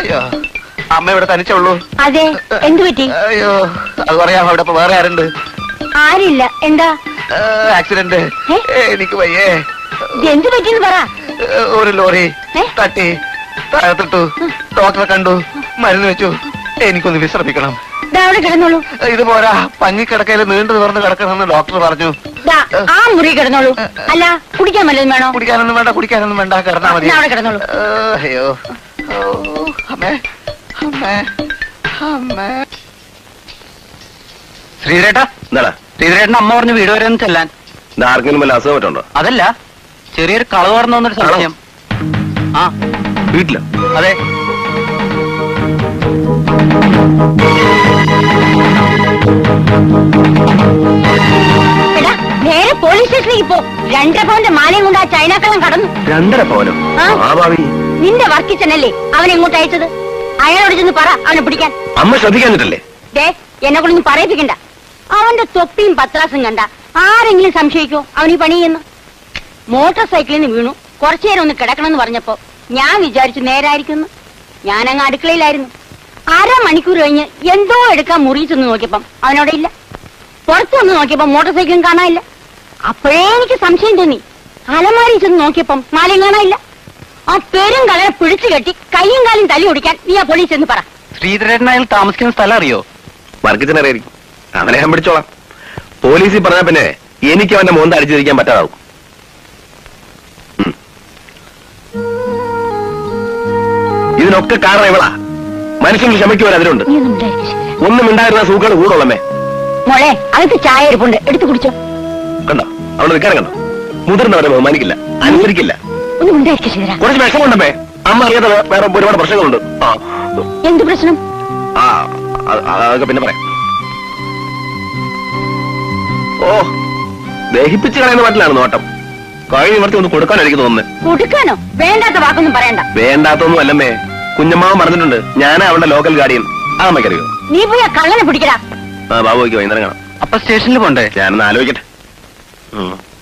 അയ്യോ അമ്മ ഇവിടെ തനിച്ചുള്ളൂ അതെ എന്തു പറ്റി അയ്യോ അത് പറയാം അവിടെ ഇപ്പൊ വേറെ ആരുണ്ട് ആരില്ല എന്താ ആക്സിഡന്റ് ഏ? എനിക്ക് വയ്യേ ഇത് എന്തു പറ്റിയെന്ന് പറ ഏ, ഒരു ലോറി ഏ? തട്ടി താഴത്തിട്ടു ഡോക്ടറെ കണ്ടു മരുന്ന് വെച്ചു എനിക്കൊന്ന് വിശ്രമിക്കണം ദാ അവിടെ കിടന്നോളൂ ഇത് പോരാ പഞ്ഞിക്കിടക്കയിൽ നീണ്ടു നിവർന്ന് കിടക്കണമെന്ന് ഡോക്ടർ പറഞ്ഞു ദാ ആ മുറി കിടന്നോളൂ അല്ല കുടിക്കാൻ വല്ലതും വേണോ കുടിക്കാനൊന്നും വേണ്ട കുടിക്കാനൊന്നും വേണ്ട കിടന്നാ മതി ദാ അവിടെ കിടന്നോളൂ ഏ, അയ്യോ ഓ, അമ്മേ അമ്മേ അമ്മേ ശ്രീധരേട്ടാ എന്താടാ ശ്രീധരേട്ടൻ അമ്മ പറഞ്ഞു വീട് വരെ ഒന്ന് ചെല്ലാൻ ഇത് ആർക്കെങ്കിലും വല്ല അസുഖം പറ്റുണ്ടോ അതല്ല ചെറിയൊരു കളവ് പറഞ്ഞു വന്നൊരു സംശയം ആ വീട്ടിലോ അതെ എടാ നേരെ പോലീസ് സ്റ്റേഷനിലേക്ക് പോ രണ്ടര പവന്റെ മാലയും കൊണ്ട് ആ ചൈനാക്കളം കടന്നു രണ്ടര പവനോ ആ. ആ ഭാവി നിന്റെ വർക്കിച്ചനല്ലേ അവനെ ഇങ്ങോട്ട് അയച്ചത് അയാളോട് ചെന്ന് പറ അവനെ പിടിക്കാൻ അമ്മ ശ്രദ്ധിക്കാഞ്ഞിട്ടല്ലേ ദേ എന്നെ കൊണ്ടൊന്നും പറയിപ്പിക്കണ്ട അവന്റെ തൊപ്പിയും പത്രാസും കണ്ട ആരെങ്കിലും സംശയിക്കോ അവൻ ഈ പണി ചെയ്യുന്നു മോട്ടോർ സൈക്കിളിൽ നിന്ന് വീണു കുറച്ചു നേരം ഒന്ന് കിടക്കണമെന്ന് പറഞ്ഞപ്പോ ഞാൻ വിചാരിച്ചു നേരായിരിക്കുന്നു ഞാനങ്ങ് അടുക്കളയിലായിരുന്നു അരമണിക്കൂർ കഴിഞ്ഞ് എന്തോ എടുക്കാൻ മുറി ചെന്ന് നോക്കിയപ്പം അവനവിടെ ഇല്ല പുറത്തു വന്ന് നോക്കിയപ്പോ മോട്ടോർ സൈക്കിളും കാണാനില്ല അപ്പോഴേ എനിക്ക് സംശയം തോന്നി അലമാരി ചെന്ന് നോക്കിയപ്പം മാലയും കാണാനില്ല ആ പെരും കളയെ പിടിച്ചു കെട്ടി കൈയും കാലും തല്ലി ഓടിക്കാൻ നീ ആ പോലീസ് എന്ന് പറ ശ്രീധരേട്ടൻ അയാൾ താമസിക്കുന്ന സ്ഥലം അറിയോ വർഗത്തിനറിയായിരിക്കും അവനെ ഞാൻ പിടിച്ചോളാം പോലീസിൽ പറഞ്ഞാ പിന്നെ എനിക്ക് അവന്റെ മോന്ത അടിച്ചിരിക്കാൻ പറ്റാതാവും ഉം. ഇതിനൊക്കെ കാരണം ഇവളാ മനുഷ്യന് ക്ഷമിക്കുവാൻ അതിലുണ്ട് നീ ഒന്നും ഉണ്ടായിരിക്കും ശരി ഒന്നും ഉണ്ടായിരുന്ന സൂക്കൾ കൂടുള്ളമേ മോളെ അകത്ത് ചായ ഇരിപ്പുണ്ട് എടുത്തു കുടിച്ചോ കണ്ടോ അവള് നിൽക്കാനും കണ്ടോ മുതിർന്നവരെ ബഹുമാനിക്കില്ല അനുസരിക്കില്ല ഒന്നും ഉണ്ടായിരിക്കും ശരിരാ കുറച്ച് വിഷമമുണ്ടമ്മേ അമ്മ അറിയാത്ത വേ- വേറെ ഒരുപാട് പ്രശ്നങ്ങളുണ്ട് ആ എന്ത് പ്രശ്നം ആ അത് അതൊക്കെ പിന്നെ പറയാം ഓ ദഹിപ്പിച്ച് കളയുന്ന പാട്ടിലാണ് നോട്ടം കഴിഞ്ഞ നിവർത്തി ഒന്ന് കൊടുക്കാൻ എനിക്ക് തോന്നുന്നത് കൊടുക്കാനോ വേണ്ടാത്ത വാക്കൊന്നും പറയണ്ട വേണ്ടാത്തൊന്നും അല്ലമ്മേ കുഞ്ഞമ്മാവൻ പറഞ്ഞിട്ടുണ്ട് ഞാനാ അവളുടെ ലോക്കൽ ഗാർഡിയൻ ആ അമ്മയ്ക്കറിയോ നീ പോയി ആ കള്ളനെ പിടിക്കടാ ആ ബാബുക്ക് വൈകുന്നേരം കാണാം അപ്പൊ സ്റ്റേഷനിൽ പോണ്ടേ ഞാനൊന്ന് ആലോചിക്കട്ടെ ഉം.